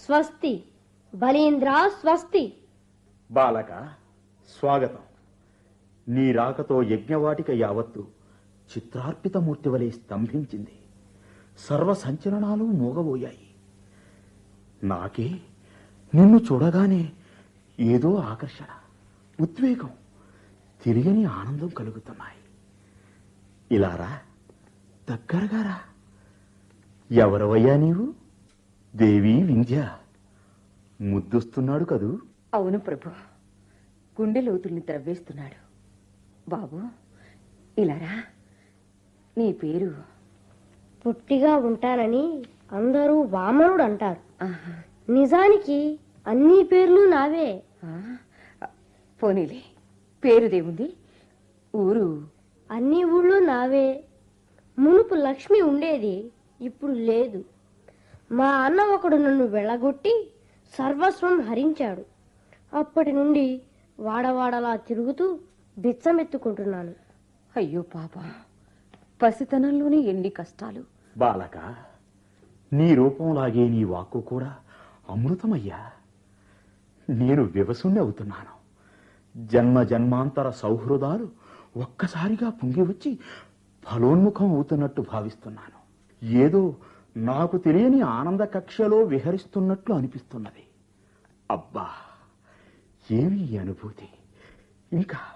స్వస్తి బలీంద్ర స్వస్తి బాలక స్వాగతం నీ రాకతో యజ్ఞవాటిక యావత్తు చిత్రార్పితమూర్తి వలె స్తంభించింది సర్వ సంచలనాలు మోగబోయాయి నాకే నిన్ను చూడగానే ఏదో ఆకర్షణ ఉద్వేగం తెలియని ఆనందం కలుగుతున్నాయి ఇలారా దగ్గరగా రా ఎవరవయ్యా నీవు దేవి వింధ్య ముద్దొస్తున్నాడు కదూ అవును ప్రభు గుండె లోతుల్ని త్రవ్వేస్తున్నాడు బాబు ఇలారా నీ పేరు పొట్టిగా ఉంటానని అందరూ వామనుడు అంటారు ఆహా, నిజానికి అన్ని పేర్లు నావే ఆ, పోనీలే పేరుదేముంది ఊరు అన్ని ఊళ్ళు నావే మునుపు లక్ష్మి ఉండేది ఇప్పుడు లేదు మా అన్న ఒకడు నన్ను వెళ్ళగొట్టి సర్వస్వం హరించాడు అప్పటి నుండి వాడవాడలా తిరుగుతూ బిచ్చమెత్తుకుంటున్నాను అయ్యో పాప పసితనంలోనే ఎన్ని కష్టాలు బాలక నీ రూపంలాగే నీ వాక్కు కూడా అమృతమయ్యా నేను వివసుణ్ణి అవుతున్నాను జన్మ జన్మాంతర సౌహృదాలు ఒక్కసారిగా పొంగి వచ్చి ఫలోన్ముఖం అవుతున్నట్టు భావిస్తున్నాను ఏదో నాకు తెలియని ఆనంద కక్షలో విహరిస్తున్నట్లు అనిపిస్తున్నది అబ్బా ఏమి ఈ అనుభూతి ఇంకా